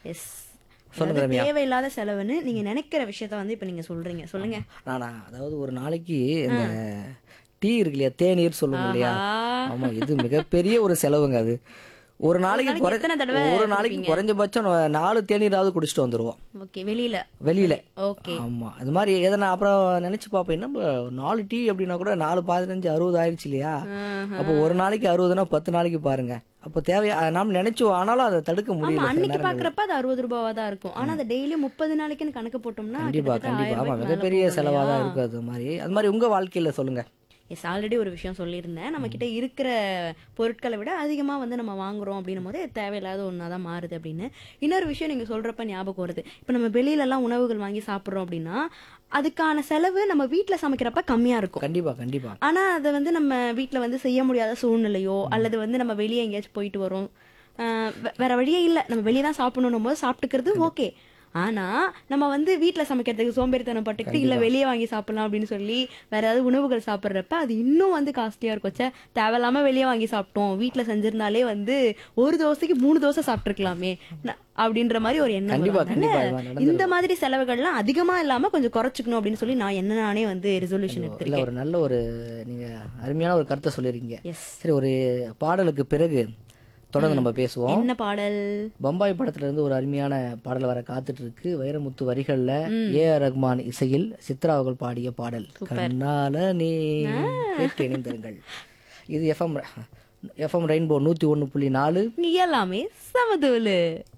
S சொல்லுங்க ரம்யா. தேவையில்லாத செலவுன்னு நீங்க நினைக்கிற விஷயத்த வந்து இப்ப நீங்க சொல்றீங்க சொல்லுங்க நானா அதாவது ஒரு நாளைக்கு இந்த டீ இருக்கு இல்லையா தேநீர் சொல்லுவோம் இல்லையா ஆமா இது மிகப்பெரிய ஒரு செலவுங்க அது ஒரு நாளைக்கு நாளைக்கு குறை எத்தனை தடவை ஒரு நாளைக்கு குறைஞ்சபட்சம் நம்ம நாலு தேநீராவது குடிச்சிட்டு வந்துருவோம் ஓகே வெளியில வெளியில ஓகே ஆமா அது மாதிரி எதனா அப்புறம் நினைச்சு பார்ப்பேன் என்ன நாலு டீ அப்படின்னா கூட நாலு பதினஞ்சு அறுபது ஆயிடுச்சு இல்லையா அப்போ ஒரு நாளைக்கு அறுபதுனா பத்து நாளைக்கு பாருங்க அப்போ தேவையா நாம் நினைச்சோம் ஆனாலும் அதை தடுக்க ஆமா முடியல சில அன்னைக்கு நேரங்கள்ல. பாக்குறப்ப அது அறுபது ரூபாவா தான் இருக்கும் ஆனா அது டெய்லி முப்பது நாளைக்குன்னு கணக்கு போட்டோம்னா கண்டிப்பா கிட்டத்தட்ட கண்டிப்பா ஆயிரம் ஆமா ரூபாய்க்கு மேல மிகப்பெரிய போகும் செலவா தான் இல்லையா? இருக்கும் அது மாதிரி அது மாதிரி உங்க வாழ்க்கையில சொல்லுங்க எஸ் ஆல்ரெடி ஒரு விஷயம் சொல்லியிருந்தேன் நம்ம கிட்ட இருக்கிற பொருட்களை விட அதிகமா வந்து நம்ம வாங்குறோம் அப்படின்னும் போது தேவையில்லாத ஒன்றா தான் மாறுது அப்படின்னு இன்னொரு விஷயம் நீங்க சொல்றப்ப ஞாபகம் வருது இப்போ நம்ம வெளியில எல்லாம் உணவுகள் வாங்கி சாப்பிட்றோம் அப்படின்னா அதுக்கான செலவு நம்ம வீட்ல சமைக்கிறப்ப கம்மியா இருக்கும் கண்டிப்பா கண்டிப்பா ஆனா அதை வந்து நம்ம வீட்ல வந்து செய்ய முடியாத சூழ்நிலையோ அல்லது வந்து நம்ம வெளியே எங்கேயாச்சும் போயிட்டு வரோம் ஆஹ் வே- வேற வழியே இல்ல நம்ம வெளியே தான் சாப்பிடணும் போது சாப்பிட்டுக்கிறது ஓகே ஆனா நம்ம வந்து வீட்ல சமைக்கிறதுக்கு சோம்பேறித்தனம் பட்டுக்கிட்டு இல்ல வெளியே வாங்கி சாப்பிடலாம் அப்படின்னு சொல்லி வேற ஏதாவது உணவுகள் சாப்பிட்றப்ப அது இன்னும் வந்து காஸ்ட்லியா இருக்கும் ச்சே தேவையில்லாம வெளியே வாங்கி சாப்பிட்டோம் வீட்ல செஞ்சிருந்தாலே வந்து ஒரு தோசைக்கு மூணு தோசை சாப்பிட்டுருக்கலாமே ந- அப்படின்ற மாதிரி ஒரு எண்ணம் கண்டிப்பா, வரும். கண்டிப்பா, அதனால இது நடந்துரும். இந்த மாதிரி செலவுகள்லாம் அதிகமா இல்லாம கொஞ்சம் குறைச்சிக்கணும் அப்படின்னு சொல்லி நான் என்ன நானே வந்து ரெசல்யூஷன் இல்ல எடுத்திருக்கேன் ஒரு நல்ல ஒரு நீங்க அருமையான ஒரு கருத்தை சொல்லிருக்கீங்க எஸ் சரி ஒரு பாடலுக்கு பிறகு தொடர்ந்து நம்ம பேசுவோம் என்ன பாடல் பம்பாய் படத்துல இருந்து ஒரு அருமையான பாடல் வர காத்துட்டு இருக்கு வைரமுத்து வரிகள்ல ஏ ஆர் ரஹ்மான் இசையில் சித்ரா அவர்கள் பாடிய பாடல் கண்ணால நீ கேட்டு இணைந்திருங்கள் இது எஃப்எம் எஃப்எம் ரெயின்போ நூத்தி ஒண்ணு புள்ளி நாலு இங்க எல்லாமே சமதூலு